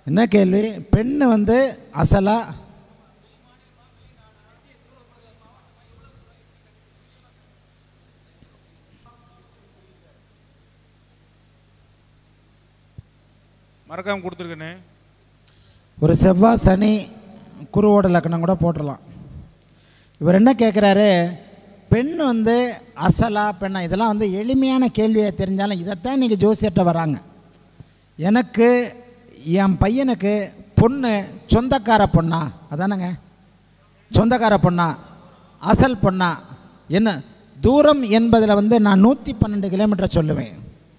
என்ன கேள்வி பெண்ணு வந்து அசலா மறக்காம கொடுத்துருக்கேனே ஒரு செவ்வாய் சனி குருவோட லக்கணம் கூட போட்டுடலாம் இவர் என்ன கேட்குறாரு பெண் வந்து அசலா பெண்ணா இதெல்லாம் வந்து எளிமையான கேள்வியை தெரிஞ்சாலும் இதைத்தான் இன்றைக்கி ஜோசியர்கிட்ட வராங்க எனக்கு என் பையனுக்கு பொண்ணு சொந்தக்கார பொண்ணா அதானங்க சொந்தக்கார பொண்ணா அசல் பொண்ணா என்ன தூரம் என்பதில் வந்து நான் நூற்றி பன்னெண்டு கிலோமீட்டர் சொல்லுவேன்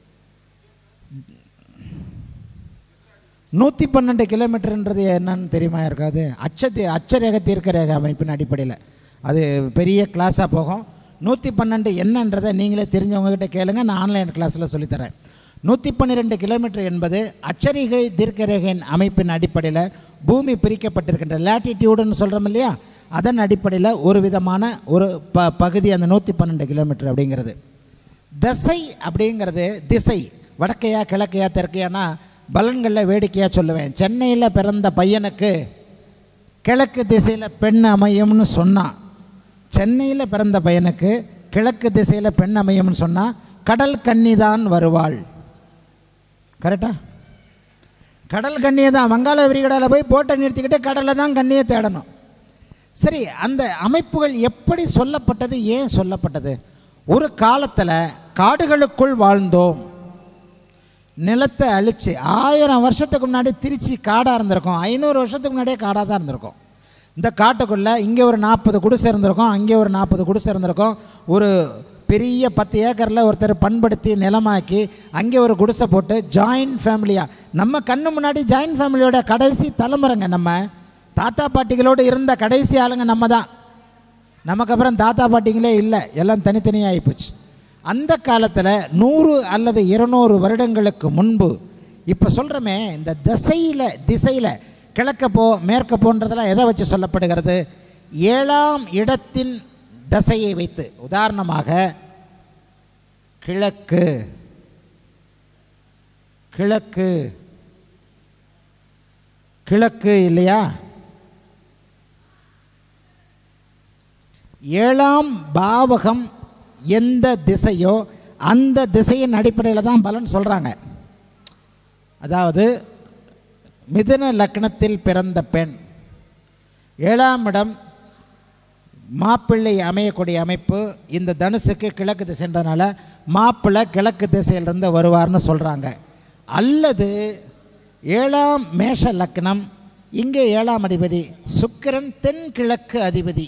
நூற்றி பன்னெண்டு கிலோமீட்டர்ன்றது என்னன்னு தெரியுமா இருக்காது அச்சத்தி அச்சரேக தீர்க்க ரேகை அமைப்பின் அடிப்படையில் அது பெரிய கிளாஸாக போகும் நூற்றி பன்னெண்டு என்னன்றதை நீங்களே தெரிஞ்சவங்ககிட்ட கேளுங்க நான் ஆன்லைன் கிளாஸில் சொல்லித்தரேன் நூற்றி பன்னிரெண்டு கிலோமீட்டர் என்பது அச்சரிகை தீர்க்க ரேகையின் அமைப்பின் அடிப்படையில் பூமி பிரிக்கப்பட்டிருக்கின்ற லேட்டிடியூடுன்னு சொல்கிறோம் இல்லையா அதன் அடிப்படையில் ஒரு விதமான ஒரு ப பகுதி அந்த நூற்றி பன்னெண்டு கிலோமீட்டர் அப்படிங்கிறது திசை அப்படிங்கிறது திசை வடக்கையா கிழக்கையா தெற்கையானா பலன்களில் வேடிக்கையாக சொல்லுவேன் சென்னையில் பிறந்த பையனுக்கு கிழக்கு திசையில் பெண் அமையும்னு சொன்னான் சென்னையில் பிறந்த பையனுக்கு கிழக்கு திசையில் பெண் அமையும்னு சொன்னால் கடல் கன்னி தான் வருவாள் கரெக்டா கடல் கண்ணியை தான் வங்காள விரிகடாவில் போய் போட்டை நிறுத்திக்கிட்டு கடலில் தான் கண்ணியை தேடணும் சரி அந்த அமைப்புகள் எப்படி சொல்லப்பட்டது ஏன் சொல்லப்பட்டது ஒரு காலத்தில் காடுகளுக்குள் வாழ்ந்தோம் நிலத்தை அழித்து ஆயிரம் வருஷத்துக்கு முன்னாடி திருச்சி காடாக இருந்திருக்கும் ஐநூறு வருஷத்துக்கு முன்னாடியே காடாக தான் இருந்திருக்கும் இந்த காட்டுக்குள்ளே இங்கே ஒரு நாற்பது குடிசை இருந்திருக்கும் அங்கே ஒரு நாற்பது குடிசை இருந்திருக்கும் ஒரு பெரிய பத்து ஏக்கரில் ஒருத்தர் பண்படுத்தி நிலமாக்கி அங்கே ஒரு குடிசை போட்டு ஜாயின்ட் ஃபேமிலியாக நம்ம கண்ணு முன்னாடி ஜாயின்ட் ஃபேமிலியோட கடைசி தலைமுறைங்க நம்ம தாத்தா பாட்டிகளோடு இருந்த கடைசி ஆளுங்க நம்ம தான் நமக்கு அப்புறம் தாத்தா பாட்டிங்களே இல்லை எல்லாம் தனித்தனியாக ஆகிப்போச்சு அந்த காலத்தில் நூறு அல்லது இருநூறு வருடங்களுக்கு முன்பு இப்போ சொல்கிறோமே இந்த திசையில் திசையில் கிழக்க போ மேற்க போன்றதெல்லாம் எதை வச்சு சொல்லப்படுகிறது ஏழாம் இடத்தின் தசையை வைத்து உதாரணமாக கிழக்கு கிழக்கு கிழக்கு இல்லையா ஏழாம் பாவகம் எந்த திசையோ அந்த திசையின் அடிப்படையில் தான் பலன் சொல்கிறாங்க அதாவது மிதுன லக்னத்தில் பிறந்த பெண் ஏழாம் இடம் மாப்பிள்ளை அமையக்கூடிய அமைப்பு இந்த தனுசுக்கு கிழக்கு திசைன்றதுனால மாப்பிள்ளை கிழக்கு திசையிலிருந்து வருவார்னு சொல்கிறாங்க அல்லது ஏழாம் மேஷ லக்னம் இங்கே ஏழாம் அதிபதி சுக்கிரன் தென்கிழக்கு அதிபதி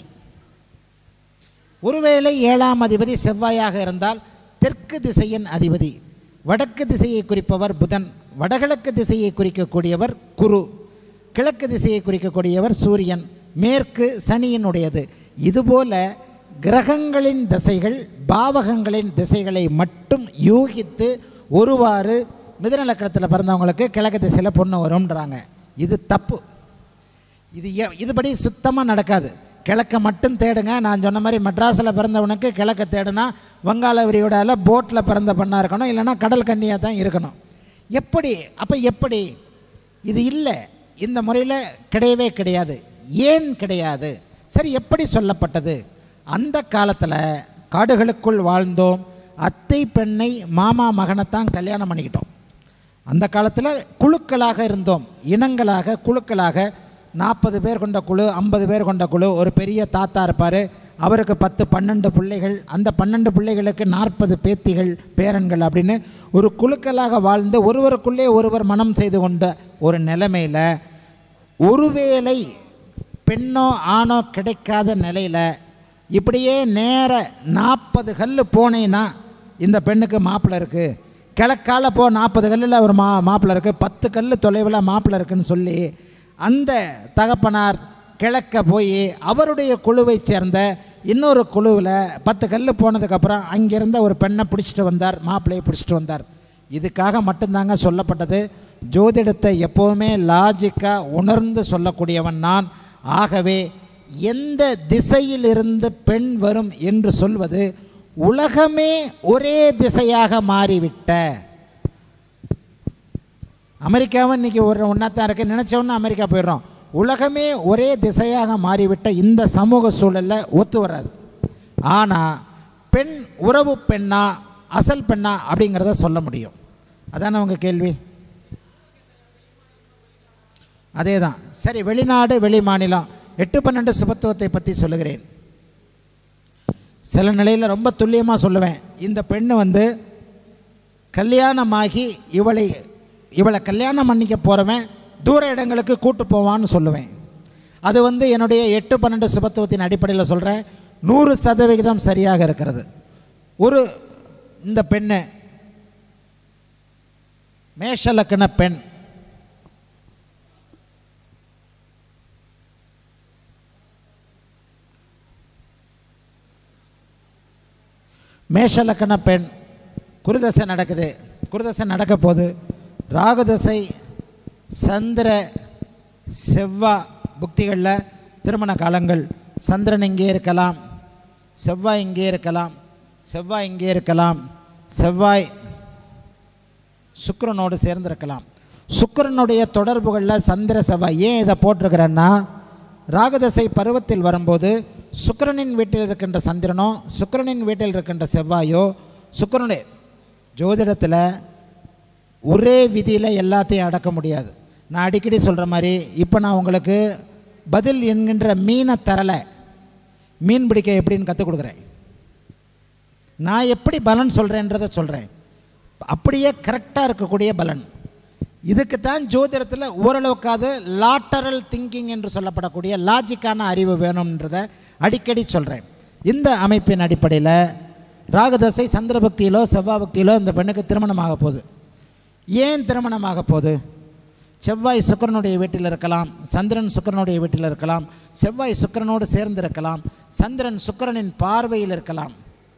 ஒருவேளை ஏழாம் அதிபதி செவ்வாயாக இருந்தால் தெற்கு திசையின் அதிபதி வடக்கு திசையை குறிப்பவர் புதன் வடகிழக்கு திசையை குறிக்கக்கூடியவர் குரு கிழக்கு திசையை குறிக்கக்கூடியவர் சூரியன் மேற்கு சனியினுடையது இதுபோல கிரகங்களின் திசைகள் பாவகங்களின் திசைகளை மட்டும் யூகித்து ஒருவாறு மிதுன லக்கணத்தில் பிறந்தவங்களுக்கு கிழக்கு திசையில் பொண்ணு வரும்ன்றாங்க இது தப்பு இது ஏ- இதுபடி சுத்தமாக நடக்காது கிழக்க மட்டும் தேடுங்க நான் சொன்ன மாதிரி மெட்ராஸில் பிறந்தவனுக்கு கிழக்க தேடுனா வங்காள விரிகுடாவில் போட்டில் பிறந்த பெண்ணாக இருக்கணும் இல்லைன்னா கடல் கன்னியாக தான் இருக்கணும் எப்படி அப்போ எப்படி இது இல்லை இந்த முறையில் கிடையவே கிடையாது ஏன் கிடையாது சரி எப்படி சொல்லப்பட்டது அந்த காலத்தில் காடுகளுக்குள் வாழ்ந்தோம் அத்தை பெண்ணை மாமா மகனைத்தான் கல்யாணம் பண்ணிக்கிட்டோம் அந்த காலத்தில் குழுக்களாக இருந்தோம் இனங்களாக குழுக்களாக நாற்பது பேர் கொண்ட குழு ஐம்பது பேர் கொண்ட குழு ஒரு பெரிய தாத்தா இருப்பார் அவருக்கு பத்து பன்னெண்டு பிள்ளைகள் அந்த பன்னெண்டு பிள்ளைகளுக்கு நாற்பது பேத்திகள் பேரன்கள் அப்படின்னு ஒரு குழுக்களாக வாழ்ந்து ஒருவருக்குள்ளே ஒருவர் மனம் செய்து கொண்ட ஒரு நிலைமையில் ஒருவேளை பெண்ணோ ஆணோ கிடைக்காத நிலையில் இப்படியே நேர நாற்பது கல் போனேன்னா இந்த பெண்ணுக்கு மாப்பிள்ளை இருக்குது கிழக்கால போ நாற்பது கல்லில் ஒரு மா மாப்பிள்ளை இருக்குது பத்து கல் தொலைவில் மாப்பிள்ளை இருக்குன்னு சொல்லி அந்த தகப்பனார் கிழக்க போய் அவருடைய குழுவைச் சேர்ந்த இன்னொரு குழுவில் பத்து கல் போனதுக்கப்புறம் அங்கிருந்த ஒரு பெண்ணை பிடிச்சிட்டு வந்தார் மாப்பிள்ளையை பிடிச்சிட்டு வந்தார் இதுக்காக மட்டும்தாங்க சொல்லப்பட்டது ஜோதிடத்தை எப்போவுமே லாஜிக்காக உணர்ந்து சொல்லக்கூடியவன் நான் ஆகவே எந்த திசையிலிருந்து பெண் வரும் என்று சொல்வது உலகமே ஒரே திசையாக மாறிவிட்ட அமெரிக்காவும் இன்றைக்கி ஒரு ஒன்றா தான் இருக்குது நினச்சோன்னு அமெரிக்கா போயிடுறோம் உலகமே ஒரே திசையாக மாறிவிட்ட இந்த சமூக சூழலில் ஒத்து வராது ஆனால் பெண் உறவு பெண்ணா அசல் பெண்ணா அப்படிங்கிறத சொல்ல முடியும் அதானே உங்கள் கேள்வி அதே தான் சரி வெளிநாடு வெளி மாநிலம் எட்டு பன்னெண்டு சுபத்துவத்தை பற்றி சொல்லுகிறேன் சில நிலையில் ரொம்ப துல்லியமாக சொல்லுவேன் இந்த பெண்ணு வந்து கல்யாணமாகி இவளை இவளை கல்யாணம் பண்ணிக்க போகிறவன் தூர இடங்களுக்கு கூட்டு போவான்னு சொல்லுவேன் அது வந்து என்னுடைய எட்டு பன்னெண்டு சுபத்துவத்தின் அடிப்படையில் சொல்கிறேன் நூறு சதவிகிதம் சரியாக இருக்கிறது ஒரு இந்த பெண்ணு மேஷலக்கண பெண் மேஷலக்கண பெண் குருதசை நடக்குது குருதசை நடக்க போகுது ராகுதசை சந்திர செவ்வாய் புக்திகளில் திருமண காலங்கள் சந்திரன் இங்கே இருக்கலாம் செவ்வாய் இங்கே இருக்கலாம் செவ்வாய் இங்கே இருக்கலாம் செவ்வாய் சுக்கிரனோடு சேர்ந்திருக்கலாம் சுக்கிரனுடைய தொடர்புகளில் சந்திர செவ்வாய் ஏன் இதை போட்டிருக்கிறேன்னா ராகதசை பருவத்தில் வரும்போது சுக்கிரனின் வீட்டில் இருக்கின்ற சந்திரனோ சுக்கிரனின் வீட்டில் இருக்கின்ற செவ்வாயோ சுக்கிரனுடைய ஜோதிடத்தில் ஒரே விதியில் எல்லாத்தையும் அடக்க முடியாது நான் அடிக்கடி சொல்கிற மாதிரி இப்போ நான் உங்களுக்கு பதில் என்கின்ற மீனை தரலை மீன் பிடிக்க எப்படின்னு கற்றுக் கொடுக்குறேன் நான் எப்படி பலன் சொல்கிறேன்றதை சொல்கிறேன் அப்படியே கரெக்டாக இருக்கக்கூடிய பலன் இதுக்கு தான் ஜோதிடத்தில் ஓரளவுக்காவது லாட்டரல் திங்கிங் என்று சொல்லப்படக்கூடிய லாஜிக்கான அறிவு வேணுன்றதை அடிக்கடி சொல்கிறேன் இந்த அமைப்பின் அடிப்படையில் ராகதசை சந்திர பக்தியிலோ செவ்வாய் பக்தியிலோ இந்த பெண்ணுக்கு திருமணமாக போகுது ஏன் திருமணமாக போகுது செவ்வாய் சுக்கிரனுடைய வீட்டில் இருக்கலாம் சந்திரன் சுக்கிரனுடைய வீட்டில் இருக்கலாம் செவ்வாய் சுக்கிரனோடு சேர்ந்து இருக்கலாம் சந்திரன் சுக்கிரனின் பார்வையில் இருக்கலாம்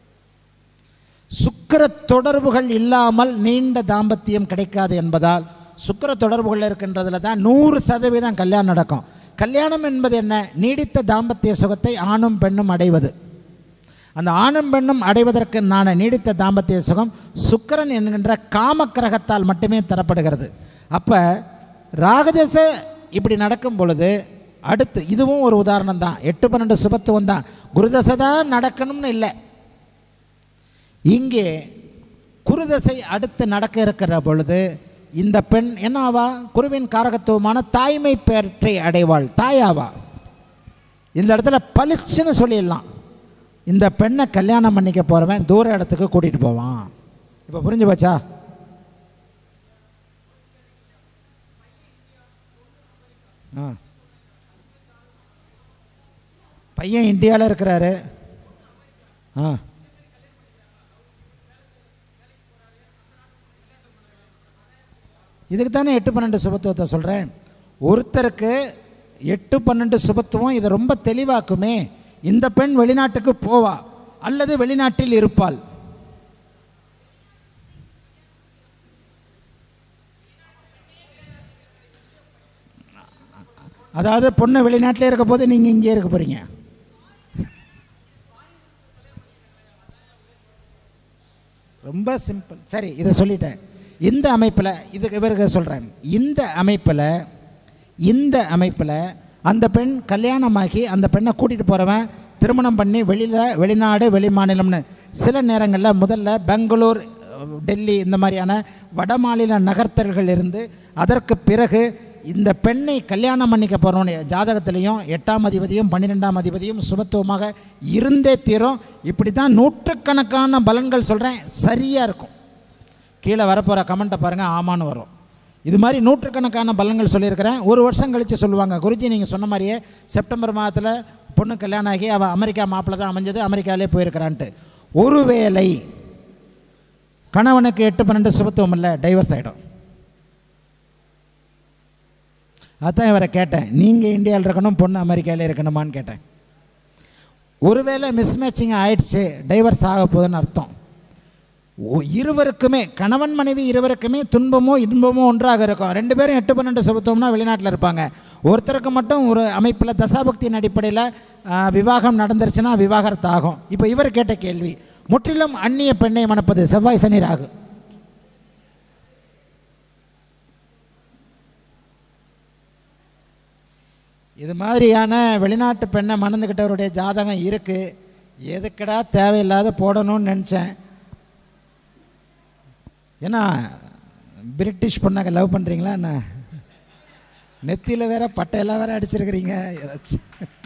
சுக்கிர தொடர்புகள் இல்லாமல் நீண்ட தாம்பத்தியம் கிடைக்காது என்பதால் சுக்கிர தொடர்புகள் இருக்கின்றதுல தான் நூறு சதவீதம் கல்யாணம் நடக்கும் கல்யாணம் என்பது என்ன நீடித்த தாம்பத்திய சுகத்தை ஆணும் பெண்ணும் அடைவது அந்த ஆணும் பெண்ணும் அடைவதற்கு நான நீடித்த தாம்பத்திய சுகம் சுக்கிரன் என்கின்ற காமக்கிரகத்தால் மட்டுமே தரப்படுகிறது அப்போ ராகதேச இப்படி நடக்கும் பொழுது அடுத்து இதுவும் ஒரு உதாரணம் தான் எட்டு பன்னெண்டு சுபத்துவம் தான் குருதசை தான் நடக்கணும்னு இல்லை இங்கே குருதசை அடுத்து நடக்க இருக்கிற பொழுது இந்த பெண் என்ன ஆவா குருவின் காரகத்துவமான தாய்மை பெற்றை அடைவாள் தாயாவா இந்த இடத்துல பளிச்சுன்னு சொல்லிடலாம் இந்த பெண்ணை கல்யாணம் பண்ணிக்க போகிறவன் தூர இடத்துக்கு கூட்டிகிட்டு போவான் இப்போ புரிஞ்சு போச்சா ஆ பையன் இந்தியாவில் இருக்கிறாரு ஆ இதுக்கு தானே எட்டு பன்னெண்டு சுபத்துவத்தை சொல்கிறேன் ஒருத்தருக்கு எட்டு பன்னெண்டு சுபத்துவம் இதை ரொம்ப தெளிவாக்குமே இந்த பெண் வெளிநாட்டுக்கு போவா அல்லது வெளிநாட்டில் இருப்பாள் அதாவது பொண்ணு வெளிநாட்டிலே இருக்க போது நீங்கள் இங்கே இருக்க போகிறீங்க ரொம்ப சிம்பிள் சரி இதை சொல்லிட்டேன் இந்த அமைப்பில் இதுக்கு இவருக்கு சொல்கிறேன் இந்த அமைப்பில் இந்த அமைப்பில் அந்த பெண் கல்யாணமாகி அந்த பெண்ணை கூட்டிகிட்டு போகிறவன் திருமணம் பண்ணி வெளியில் வெளிநாடு வெளி மாநிலம்னு சில நேரங்களில் முதல்ல பெங்களூர் டெல்லி இந்த மாதிரியான வடமாநில நகர்த்தல்கள் இருந்து அதற்கு பிறகு இந்த பெண்ணை கல்யாணம் பண்ணிக்க போகிறவனுடைய ஜாதகத்திலையும் எட்டாம் அதிபதியும் பன்னிரெண்டாம் அதிபதியும் சுபத்துவமாக இருந்தே தீரும் இப்படி தான் நூற்றுக்கணக்கான பலன்கள் சொல்கிறேன் சரியாக இருக்கும் கீழே வரப்போகிற கமெண்ட்டை பாருங்கள் ஆமான்னு வரும் இது மாதிரி நூற்றுக்கணக்கான பலன்கள் சொல்லியிருக்கிறேன் ஒரு வருஷம் கழித்து சொல்லுவாங்க குருஜி நீங்கள் சொன்ன மாதிரியே செப்டம்பர் மாதத்தில் பொண்ணு கல்யாணம் ஆகி அவள் அமெரிக்கா மாப்பிள்ளை தான் அமைஞ்சது அமெரிக்காவிலே போயிருக்கிறான்ட்டு ஒருவேளை கணவனுக்கு எட்டு பன்னெண்டு சுபத்துவம் இல்லை டைவர்ஸ் ஆகிடும் அதான் இவரை கேட்டேன் நீங்கள் இந்தியாவில் இருக்கணும் பொண்ணு அமெரிக்காவில் இருக்கணுமான்னு கேட்டேன் ஒருவேளை மிஸ்மேட்சிங் ஆயிடுச்சு டைவர்ஸ் ஆக போகுதுன்னு அர்த்தம் ஓ- இருவருக்குமே கணவன் மனைவி இருவருக்குமே துன்பமோ இன்பமோ ஒன்றாக இருக்கும் ரெண்டு பேரும் எட்டு பன்னெண்டு சுபத்துவம்னா வெளிநாட்டில் இருப்பாங்க ஒருத்தருக்கு மட்டும் ஒரு அமைப்பில் தசாபக்தியின் அடிப்படையில் ஆ, விவாகம் நடந்துருச்சுன்னா விவாகரத்து ஆகும் இப்போ இவர் கேட்ட கேள்வி முற்றிலும் அந்நிய பெண்ணை மணப்பது செவ்வாய் சனி ராகு இது மாதிரியான வெளிநாட்டு பெண்ணை மணந்துக்கிட்டவருடைய ஜாதகம் இருக்குது எதுக்கடா தேவையில்லாத போடணும்னு நினச்சேன் ஏன்னா பிரிட்டிஷ் பொண்ணாக லவ் பண்ணுறீங்களா என்ன நெத்தியில் வேற பட்டையெல்லாம் வேற அடிச்சிருக்கிறீங்க ஏதாச்சும்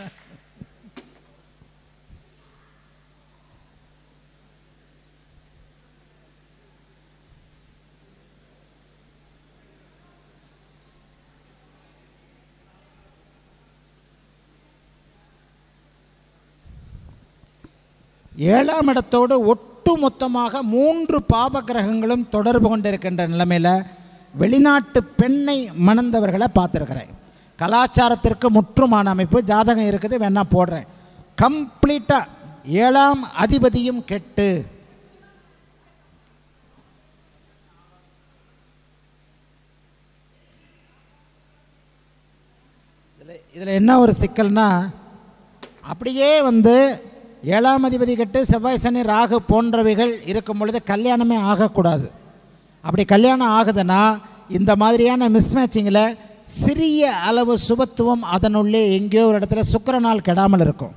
ஏழாம் இடத்தோடு ஒட்டு மொத்தமாக மூன்று பாப கிரகங்களும் தொடர்பு கொண்டிருக்கின்ற நிலைமையில் வெளிநாட்டு பெண்ணை மணந்தவர்களை பார்த்துருக்குறேன் கலாச்சாரத்திற்கு முற்றுமான அமைப்பு ஜாதகம் இருக்குது வேணா போடுறேன் கம்ப்ளீட்டாக ஏழாம் அதிபதியும் கெட்டு இதில் இதில் என்ன ஒரு சிக்கல்னா அப்படியே வந்து ஏழாம் அதிபதி கெட்டு செவ்வாய் சனி ராகு போன்றவைகள் இருக்கும் பொழுது கல்யாணமே ஆகக்கூடாது அப்படி கல்யாணம் ஆகுதுன்னா இந்த மாதிரியான மிஸ்மேட்சிங்கில் சிறிய அளவு சுபத்துவம் அதனுள்ளே எங்கேயோ ஒரு இடத்துல சுக்கிரனால் கெடாமல் இருக்கும்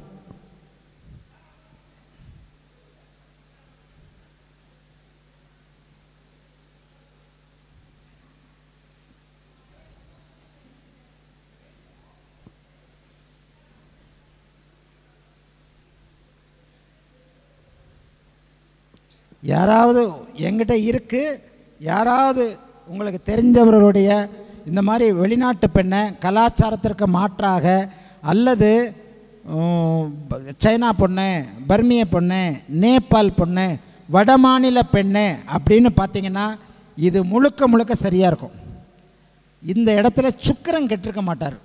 யாராவது எங்கிட்ட இருக்குது யாராவது உங்களுக்கு தெரிஞ்சவர்களுடைய இந்த மாதிரி வெளிநாட்டு பெண்ணை கலாச்சாரத்திற்கு மாற்றாக அல்லது உம், ப- சைனா பொண்ணு பர்மிய பொண்ணு நேபாள் பொண்ணு வடமாநில பெண்ணு அப்படின்னு பார்த்தீங்கன்னா இது முழுக்க முழுக்க சரியாக இருக்கும் இந்த இடத்துல சுக்கிரன் கெட்டிருக்க மாட்டார்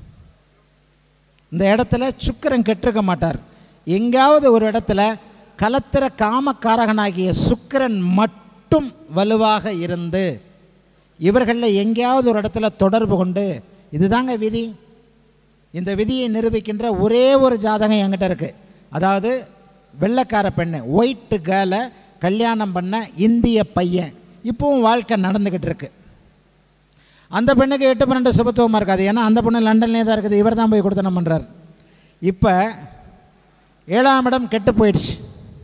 இந்த இடத்துல சுக்கிரன் கெட்டிருக்க மாட்டார் எங்கேயாவது ஒரு இடத்துல கலத்திர காமக்காரகனாகிய சுக்கிரன் மட்டும் வலுவாக இருந்து இவர்களில் எங்கேயாவது ஒரு இடத்துல தொடர்பு கொண்டு இதுதாங்க விதி இந்த விதியை நிரூபிக்கின்ற ஒரே ஒரு ஜாதகம் என்கிட்ட இருக்குது அதாவது வெள்ளைக்கார பெண்ணு ஒயிட்டு கேர்ளை கல்யாணம் பண்ண இந்திய பையன் இப்போவும் வாழ்க்கை நடந்துக்கிட்டு இருக்கு அந்த பெண்ணுக்கு எட்டு பன்னெண்டு சுபத்துவமாக இருக்காது ஏன்னா அந்த பொண்ணு லண்டன்லேயே தான் இருக்குது இவர் தான் போய் கொடுத்தனம் பண்ணுறார் இப்போ ஏழாம் இடம் கெட்டு போயிடுச்சு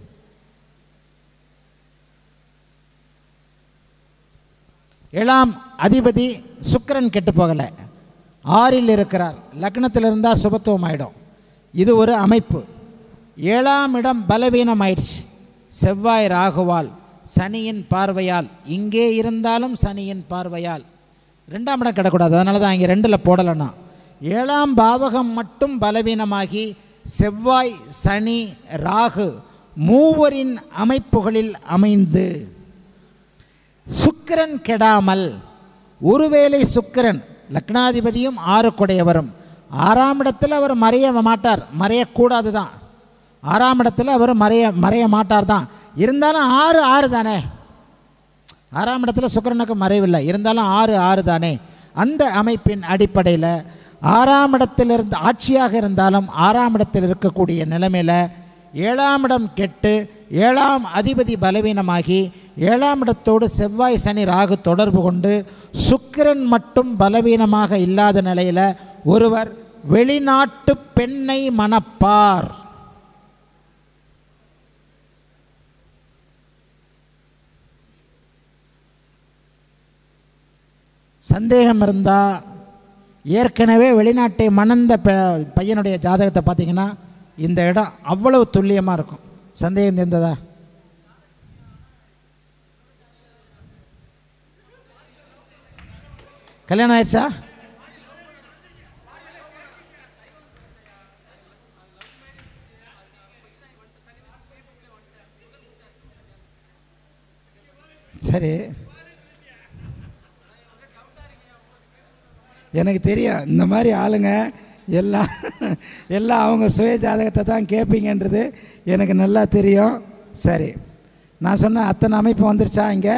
ஏழாம் அதிபதி சுக்கிரன் கெட்டு போகலை ஆறில் இருக்கிறார் லக்னத்தில் இருந்தால் சுபத்துவம் ஆயிடும் இது ஒரு அமைப்பு ஏழாம் இடம் பலவீனம் ஆயிடுச்சு செவ்வாய் ராகுவால் சனியின் பார்வையால் இங்கே இருந்தாலும் சனியின் பார்வையால் ரெண்டாம் இடம் கிடக்கூடாது அதனால தான் இங்கே ரெண்டில் போடலைன்னா ஏழாம் பாவகம் மட்டும் பலவீனமாகி செவ்வாய் சனி ராகு மூவரின் அமைப்புகளில் அமைந்து சுக்கிரன் கெடாமல் ஒருவேளை சுக்கிரன் லக்னாதிபதியும் ஆறுக்குடையவரும் ஆறாம் இடத்தில் அவர் மறைய மாட்டார் மறையக்கூடாது தான் ஆறாம் இடத்துல அவர் மறைய மறைய மாட்டார் தான் இருந்தாலும் ஆறு ஆறு தானே ஆறாம் இடத்துல சுக்கிரனுக்கு மறைவில்லை இருந்தாலும் ஆறு ஆறு தானே அந்த அமைப்பின் அடிப்படையில் ஆறாம் இடத்திலிருந்து ஆட்சியாக இருந்தாலும் ஆறாம் இடத்தில் இருக்கக்கூடிய நிலைமையில் ஏழாம் இடம் கெட்டு ஏழாம் அதிபதி பலவீனமாகி ஏழாம் இடத்தோடு செவ்வாய் சனி ராகு தொடர்பு கொண்டு சுக்கிரன் மட்டும் பலவீனமாக இல்லாத நிலையில் ஒருவர் வெளிநாட்டு பெண்ணை மணப்பார் சந்தேகம் இருந்தால் ஏற்கனவே வெளிநாட்டை மணந்த ப- பையனுடைய ஜாதகத்தை பார்த்தீங்கன்னா இந்த இடம் அவ்வளவு துல்லியமாக இருக்கும் சந்தேகம் இருந்ததா கல்யாணம் ஆயிடுச்சா சரி எனக்கு தெரியும் இந்த மாதிரி ஆளுங்க எல்லாம் எல்லாம் அவங்க சுய ஜாதகத்தை தான் கேட்பீங்கன்றது எனக்கு நல்லா தெரியும் சரி நான் சொன்ன அத்தனை அமைப்பு வந்துருச்சா இங்கே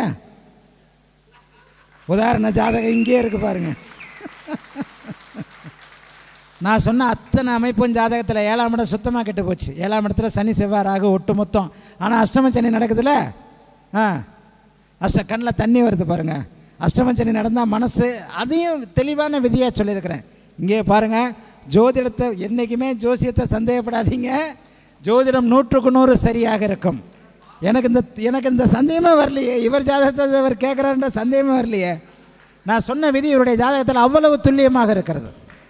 உதாரண ஜாதகம் இங்கே இருக்கு பாருங்க நான் சொன்ன அத்தனை அமைப்பும் ஜாதகத்தில் ஏழாம் இடம் சுத்தமாக கெட்டு போச்சு ஏழாம் இடத்துல சனி செவ்வாய் ராகு ஒட்டு மொத்தம் ஆனால் அஷ்டம சனி நடக்குதுல்ல ஆ அஷ்ட கண்ணில் தண்ணி வருது பாருங்க அஷ்டம சனி நடந்தால் மனசு அதையும் தெளிவான விதியாக சொல்லியிருக்கிறேன் இங்கே பாருங்கள் ஜோதிடத்தை என்றைக்குமே ஜோசியத்தை சந்தேகப்படாதீங்க ஜோதிடம் நூற்றுக்கு நூறு சரியாக இருக்கும் எனக்கு இந்த எனக்கு இந்த சந்தேகமே வரலையே இவர் ஜாதகத்தை இவர் கேட்குறாருன்ற சந்தேகமே வரலையே நான் சொன்ன விதி இவருடைய ஜாதகத்தில் அவ்வளவு துல்லியமாக இருக்கிறது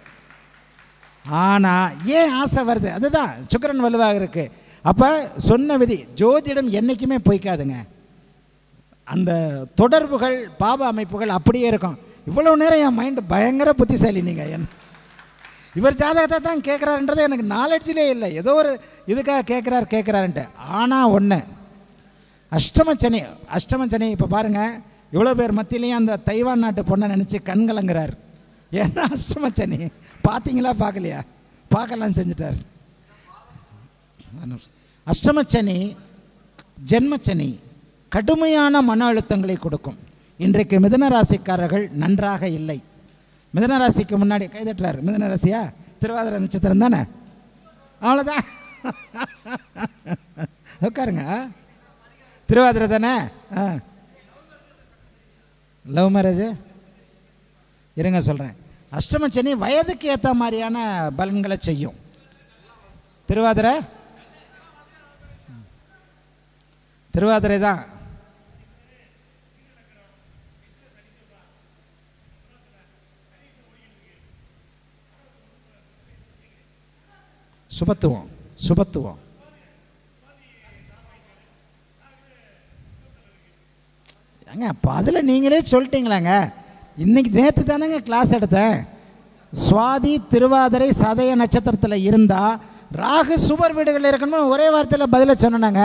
ஆனால் ஏன் ஆசை வருது அதுதான் சுக்கிரன் வலுவாக இருக்குது அப்போ சொன்ன விதி ஜோதிடம் என்றைக்குமே பொய்க்காதுங்க அந்த தொடர்புகள் பாப அமைப்புகள் அப்படியே இருக்கும் இவ்வளோ நேரம் என் மைண்டு பயங்கர புத்திசாலி நீங்கள் என் இவர் ஜாதகத்தை தான் கேட்குறாருன்றது எனக்கு நாலெட்ஜிலே இல்லை ஏதோ ஒரு இதுக்காக கேட்குறாரு கேட்குறாருன்ட்டு ஆனால் ஒன்று அஷ்டமச்சனி அஷ்டமச்சனி இப்போ பாருங்கள் இவ்வளோ பேர் மத்தியிலையும் அந்த தைவான் நாட்டு பொண்ணை நினச்சி கண்கலங்குறார் ஏன்னா அஷ்டமச்சனி பார்த்தீங்களா பார்க்கலையா பார்க்கலாம் செஞ்சுட்டார் அஷ்டமச்சனி ஜென்மச்சனி கடுமையான மன அழுத்தங்களை கொடுக்கும் இன்றைக்கு மிதன ராசிக்காரர்கள் நன்றாக இல்லை மிதன ராசிக்கு முன்னாடி கைதட்டுறார் மிதன ராசியா திருவாதிரை நட்சத்திரம் தானே அவ்வளோதான் உட்காருங்க திருவாதிரை தானே ஆ லவ் மேரேஜ் இருங்க சொல்கிறேன் அஷ்டமச்சனி வயதுக்கு ஏற்ற மாதிரியான பலன்களை செய்யும் திருவாதிரை திருவாதிரை தான் சுபத்துவம் சுபத்துவம் ஏங்க அப்போ அதில் நீங்களே சொல்லிட்டீங்களாங்க இன்னைக்கு நேற்று தானேங்க கிளாஸ் எடுத்தேன் சுவாதி திருவாதிரை சதய நட்சத்திரத்தில் இருந்தால் ராகு சுபர் வீடுகளில் இருக்கணும்னு ஒரே வார்த்தையில் பதிலை சொன்னாங்க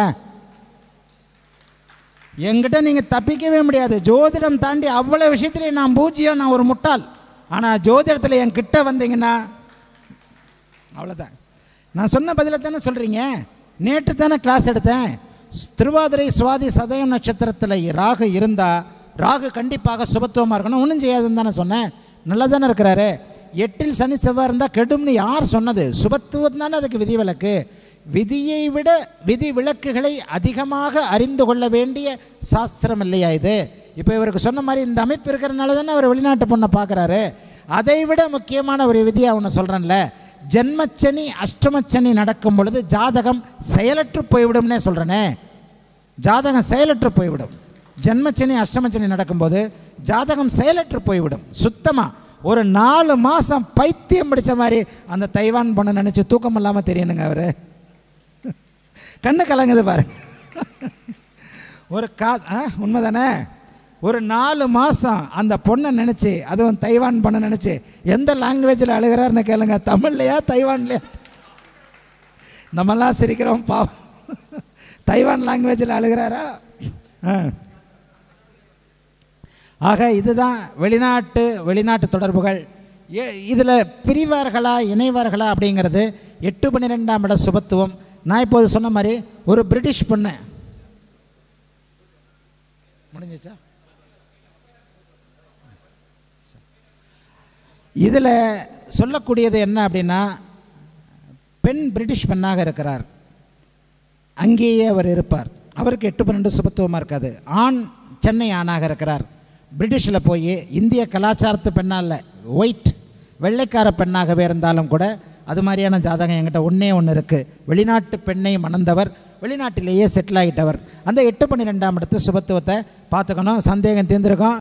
என்கிட்ட நீங்கள் தப்பிக்கவே முடியாது ஜோதிடம் தாண்டி அவ்வளோ விஷயத்துலேயும் நான் பூஜ்யம் நான் ஒரு முட்டாள் ஆனால் ஜோதிடத்தில் என் கிட்ட வந்தீங்கன்னா அவ்வளோதான் நான் சொன்ன பதிலை தானே சொல்கிறீங்க நேற்று தானே கிளாஸ் எடுத்தேன் திருவாதிரை சுவாதி சதயம் நட்சத்திரத்தில் ராகு இருந்தால் ராகு கண்டிப்பாக சுபத்துவமாக இருக்கணும் ஒன்றும் செய்யாதுன்னு தானே சொன்னேன் நல்லா தானே இருக்கிறாரு எட்டில் சனி செவ்வாய் இருந்தால் கெடும்னு யார் சொன்னது சுபத்துவம் தானே அதுக்கு விதிவிலக்கு விதியை விட விதி விலக்குகளை அதிகமாக அறிந்து கொள்ள வேண்டிய சாஸ்திரம் இல்லையா இது இப்போ இவருக்கு சொன்ன மாதிரி இந்த அமைப்பு இருக்கிறனால தானே அவர் வெளிநாட்டு பொண்ணை பார்க்குறாரு அதை விட முக்கியமான ஒரு விதியை அவனை சொல்கிறேன்ல ஜென்மச்சனி அஷ்டமச்சனி நடக்கும் பொழுது ஜாதகம் செயலற்று போய்விடும்னே சொல்கிறேனே ஜாதகம் செயலற்று போய்விடும் ஜென்மச்சனி அஷ்டமச்சனி நடக்கும்போது ஜாதகம் செயலற்று போய்விடும் சுத்தமாக ஒரு நாலு மாதம் பைத்தியம் பிடிச்ச மாதிரி அந்த தைவான் பொண்ணை நினச்சி தூக்கம் இல்லாமல் தெரியணுங்க அவர் கண்ணு கலங்குது பாரு ஒரு கா ஆ உண்மைதானே ஒரு நாலு மாதம் அந்த பொண்ணை நினச்சி அதுவும் தைவான் பொண்ணை நினச்சி எந்த லாங்குவேஜில் அழுகிறாருன்னு கேளுங்க தமிழ்லையா தைவான்லையா நம்மெல்லாம் சிரிக்கிறோம் பாவம் தைவான் லாங்குவேஜில் அழுகிறாரா ஆ ஆக இதுதான் வெளிநாட்டு வெளிநாட்டு தொடர்புகள் இதில் பிரிவார்களா இணைவார்களா அப்படிங்கிறது எட்டு பன்னிரெண்டாம் இட சுபத்துவம் நான் இப்போது சொன்ன மாதிரி ஒரு பிரிட்டிஷ் பொண்ணு முடிஞ்சிச்சா இதில் சொல்லக்கூடியது என்ன அப்படின்னா பெண் பிரிட்டிஷ் பெண்ணாக இருக்கிறார் அங்கேயே அவர் இருப்பார் அவருக்கு எட்டு பன்னெண்டு சுபத்துவமாக இருக்காது ஆண் சென்னை ஆணாக இருக்கிறார் பிரிட்டிஷில் போய் இந்திய கலாச்சாரத்து பெண்ணாக இல்லை ஒயிட் வெள்ளைக்கார பெண்ணாகவே இருந்தாலும் கூட அது மாதிரியான ஜாதகம் என்கிட்ட ஒன்றே ஒன்று இருக்குது வெளிநாட்டு பெண்ணை மணந்தவர் வெளிநாட்டிலேயே செட்டில் ஆகிட்டவர் அந்த எட்டு பன்னிரெண்டாம் இடத்து சுபத்துவத்தை பார்த்துக்கணும் சந்தேகம் தீர்ந்திருக்கும்